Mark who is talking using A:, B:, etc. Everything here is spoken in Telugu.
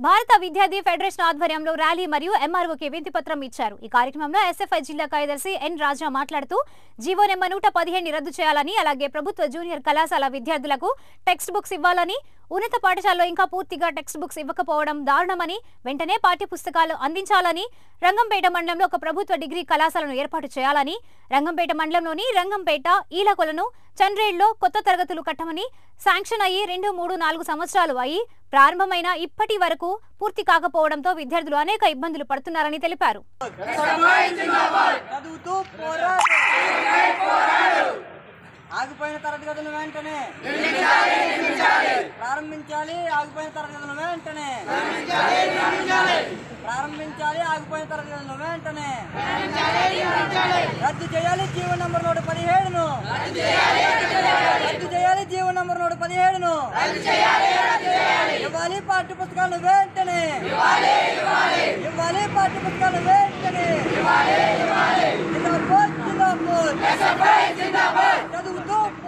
A: భారత విద్యార్థి ఫెడరేషన్ ఆధ్వర్యంలో ర్యాలీ మరియు ఎంఆర్ఓకి వినతి పత్రం ఇచ్చారు ఈ కార్యక్రమంలో ఎస్ఎఫ్ఐ జిల్లా కార్యదర్శి ఎన్ రాజా మాట్లాడుతూ జీవో నెంబర్ నూట పదిహేను రద్దు చేయాలని అలాగే ప్రభుత్వ జూనియర్ కళాశాల విద్యార్థులకు టెక్స్ట్ బుక్స్ ఇవ్వాలని ఉన్నత పాఠశాలలో ఇంకా పూర్తిగా టెక్స్ట్ బుక్స్ ఇవ్వకపోవడం దారుణమని వెంటనే పాఠ్య పుస్తకాలు అందించాలని రంగంపేట మండలంలో ఒక ప్రభుత్వ డిగ్రీ కళాశాలను ఏర్పాటు చేయాలని రంగంపేట మండలంలోని రంగంపేట ఈలకొలను చండ్రేడ్లో కొత్త తరగతులు కట్టమని శాంక్షన్ అయ్యి రెండు మూడు నాలుగు సంవత్సరాలు అయి ప్రారంభమైన ఇప్పటి వరకు పూర్తి కాకపోవడంతో విద్యార్థులు అనేక ఇబ్బందులు పడుతున్నారని తెలిపారు
B: చదువుతూ పోరాడు ఆగిపోయిన తరగతి గదులు వెంటనే ప్రారంభించాలి ఆగిపోయిన తరగతి గదులు వెంటనే ప్రారంభించాలి ఆగిపోయిన తరగతి గదులు వెంటనే రద్దు చేయాలి జీవో నంబర్ నూట పదిహేడును రద్దు చేయాలి జీవో నంబర్ నూట పదిహేడును ఇవ్వాలి పాఠ్య పుస్తకాలు వెంటనే ఇవ్వాలి పాఠ్య పుస్తకాలు వెంటనే జిందాబాద్ జిందాబాద్ చదువుతూ